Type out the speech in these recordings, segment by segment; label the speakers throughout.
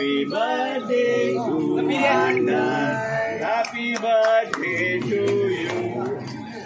Speaker 1: Happy birthday to Anna. Happy birthday to you.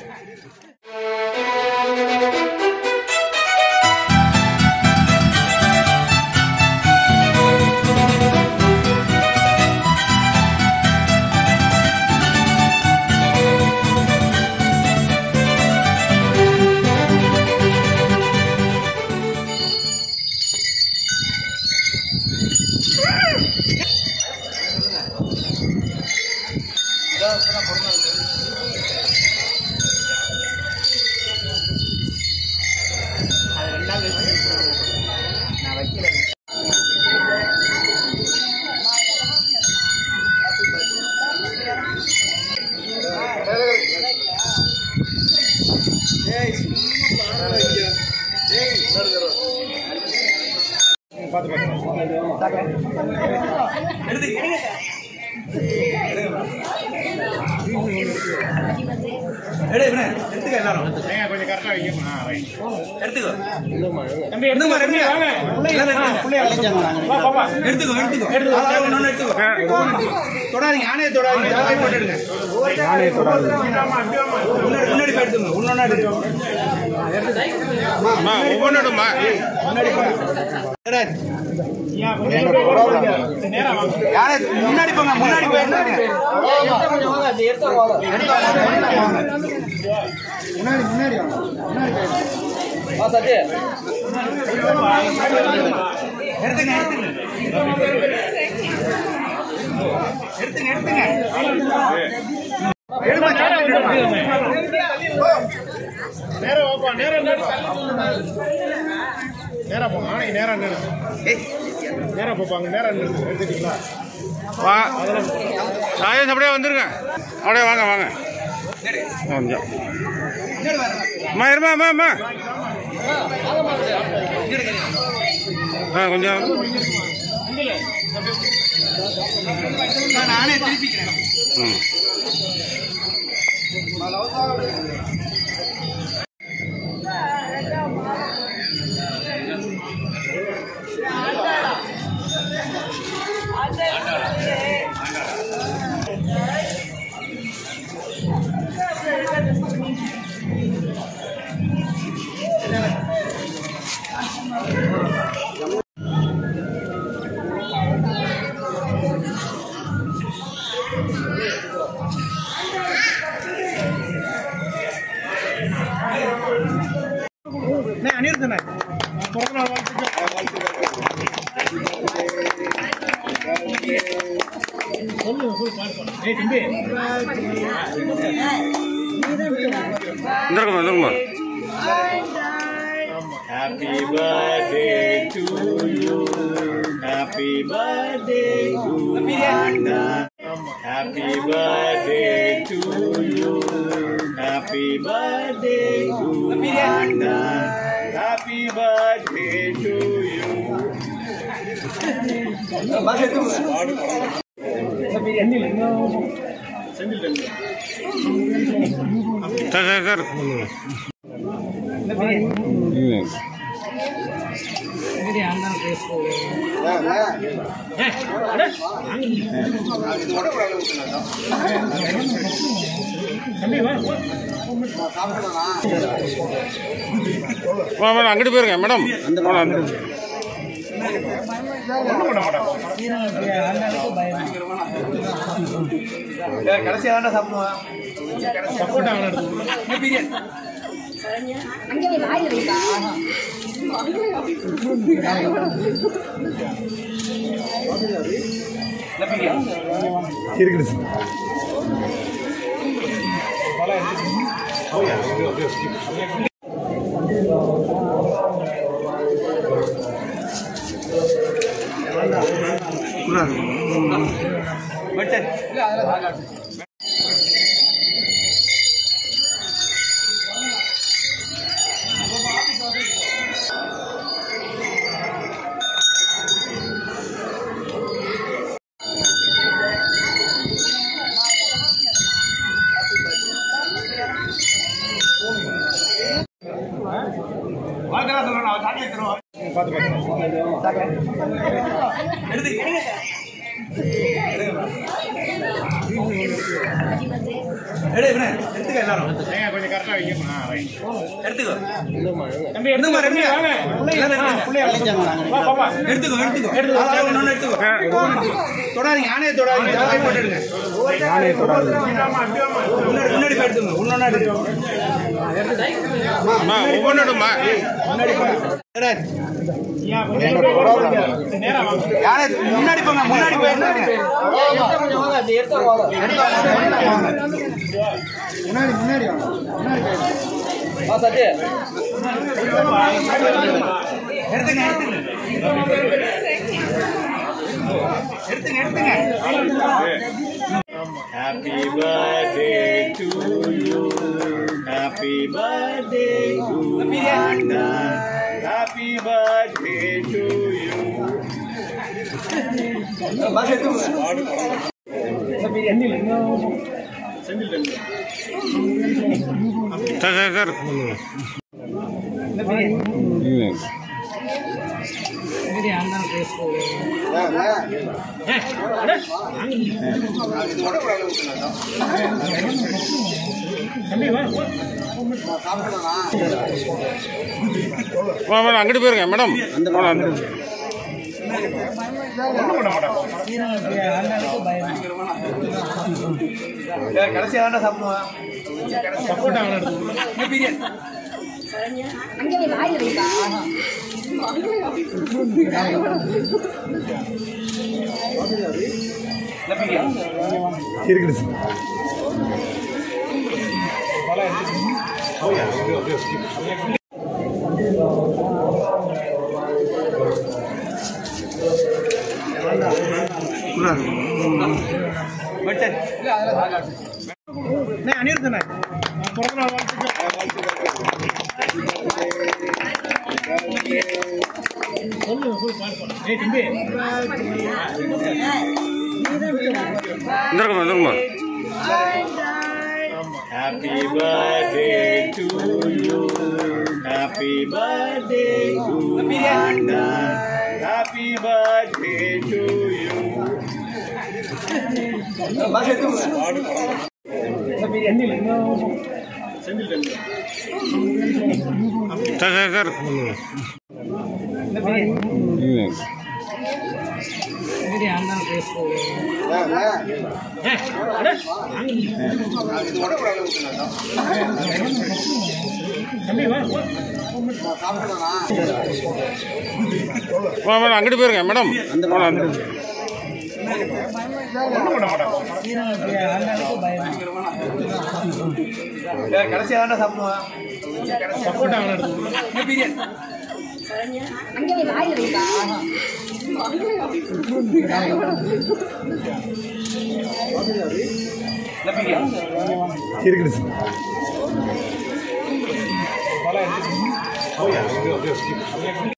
Speaker 1: கொஞ்சம் கரெக்டா வைக்கணும் ஆ, right. தம்பி, எடுத்துக்கோ, தம்பி, வாங்க. பிள்ளைய எடுத்துக்கோ. பிள்ளைய எடுத்துக்கோ. வா, பாப்பா.
Speaker 2: தொடாதீங்க ஆணையை தொடாதீங்க தலையை போட்டுடுங்க
Speaker 1: ஆமா, அப்படி வாமா.
Speaker 2: முன்னாடி போய் எடுத்துங்க முன்னாடி
Speaker 3: ஒவ்வொன்றுமா
Speaker 1: ஏன், கொஞ்சம் போடுங்க. நேரா வாங்க.
Speaker 2: யானை முன்னாடி போங்க முன்னாடி போய் எடுத்துங்க முன்னாடி முன்னாடி எடுத்துங்க எடுத்துங்க எடுத்துங்க எடுத்துங்க
Speaker 1: எடுமா, நேரா வந்து நேரா வாப்பா, நேரா நில்லு. நேரா போங்க ஆனை நேரா நில்லு. நேரா போப்பாங்க நேரா நில்லு. எடுத்துட்டீங்களா
Speaker 3: வா சாயஸ் அப்படியே வந்துருங்க அப்படியே வாங்க வாங்க கொஞ்சம் அம்மா இருமா அம்மா அம்மா ஆ கொஞ்சம்
Speaker 2: நானே திருப்பிக்கிறேன்
Speaker 3: ம்
Speaker 1: அனிருத்தனே பிறந்த நாள் வாழ்த்துக்கள் சொல்லு சொல்லு பாருப்பா ஏய் தம்பி
Speaker 3: வந்துருக்குமா வந்துருக்குமா
Speaker 1: Happy birthday to you. Happy birthday to Anna. Happy birthday to you. Happy birthday to Anna. Happy birthday to you.
Speaker 3: Sir sir sir ம்.
Speaker 1: தம்பி வா வா.
Speaker 3: வா மேடம் அங்கிட்டு போயிருங்க மேடம் போலாம்.
Speaker 2: கடைசியாக தானே சாப்பிடுவேன்
Speaker 1: சப்போட்டா அவனை எடுத்து
Speaker 4: அங்கே போய் வாயில் வைக்கா
Speaker 2: வாழ்க்கை சொல்றேன் அவன் சாட்டியை தருவான் எடு இவனே, எடுத்துக்க எல்லாரும்
Speaker 1: ஏங்க கொஞ்சம் கரெக்டா வைங்க ஆ ரைட்
Speaker 2: எடுத்துக்கோ
Speaker 1: தம்பி எடுத்துங்க ரெண்டு வாங்க பிள்ளைய ஆ, பிள்ளைய வா பாப்பா
Speaker 2: எடுத்துக்கோ எடுத்துக்கோ எடுத்துக்கோ இன்னொன்னு எடுத்துக்கோ தொடாதீங்க ஆணையை தொடாதீங்க ஜாக்கெட் போட்டு எடுங்க முன்னாடி முன்னாடி போய் எடுத்துங்க முன்னாடி எடுத்துக்கோ
Speaker 3: அம்மா ஒவ்வொன்றுமா
Speaker 1: நேரா வாங்க
Speaker 2: யானை முன்னாடி போங்க முன்னாடி போய் எடுத்துங்க முன்னாடி முன்னாடி எடுத்துங்க எடுத்துங்க எடுத்துங்க எடுத்துங்க
Speaker 1: Happy birthday to you. Happy birthday to Anna. Happy birthday to you.
Speaker 2: Pass எடுத்துங்க
Speaker 3: சார் சார் சார் வா மேடம் அங்கிட்டு போயிருங்க மேடம்
Speaker 2: கடைசியா தானே சாப்பிடுவான்
Speaker 4: அங்கே போய் வாயில வைப்பா
Speaker 2: அனிருத்தண்ணே
Speaker 1: பிறந்த நாள் வாழ்த்துக்கள் சொல்லு சொல்லு பால் பால் ஏய் தம்பி
Speaker 3: Indrakumar Indrakumar
Speaker 1: Happy birthday to you. Happy birthday to Anna. Happy birthday to you.
Speaker 2: Pass எடுத்துங்க
Speaker 3: சார் சார் சார்
Speaker 1: தம்பி வா வா.
Speaker 3: வா மேடம் அங்கிட்டு போயிருங்க மேடம்
Speaker 2: கடைசியா தானே சாப்பிடுவான்
Speaker 1: சப்போட்டா அவனை எடுத்து
Speaker 4: அங்கே போய் வாயில வைப்பா
Speaker 2: இருக்குது